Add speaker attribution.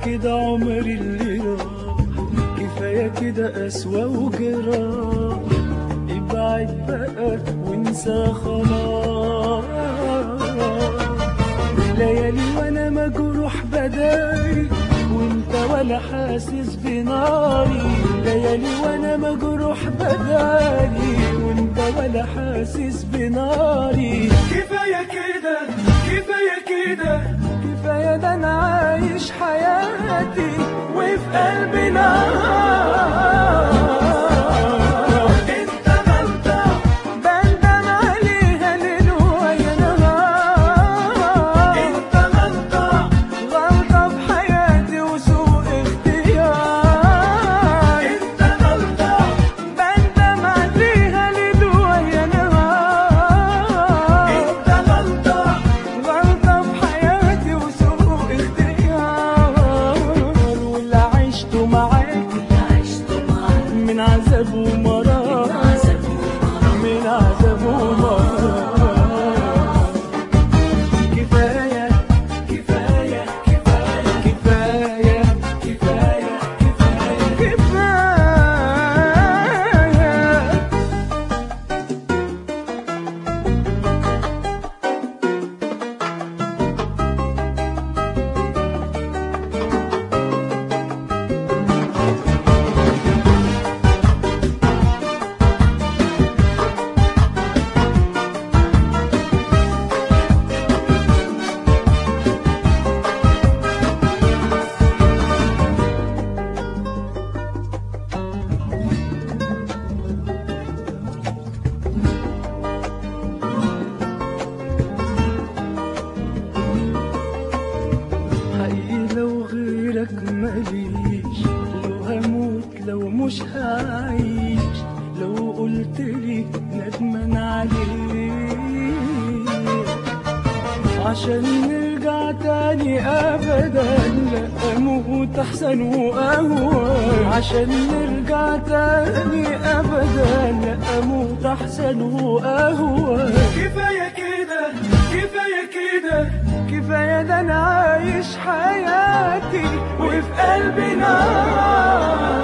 Speaker 1: كده عمري اللي راح كفاية كده أسوأ وجراح ابعد بقى وانسى خلاص ليالي وانا مجروح بداري وانت ولا حاسس بناري ليالي وانا مجروح بداري وانت ولا حاسس بناري كفاية كده كفاية كده كفاية ده انا عايش حياتي وفي قلبي نار انت غلطة بندم عليها ليل ويا نهار انت غلطة غلطة في حياتي وسوء اختيار انت غلطة بندم عليها ليل ويا نهار انت غلطة غلطة في حياتي وسوء اختيار واللي عشته معاك من عذاب ومرار من عذاب ومرار كفاية كفاية كفاية كفاية كفاية كفاية كفاية حقيقي لو غيرك ماليش لو هموت لو مش هعيش لو قلت لي ندمان عليك عشان نرجع تاني ابدا لا اموت احسن واهون عشان نرجع تاني ابدا لا اموت احسن واهون كفايه كده كفايه كده كفايه ده انا عايش حياتي وفي قلبي نار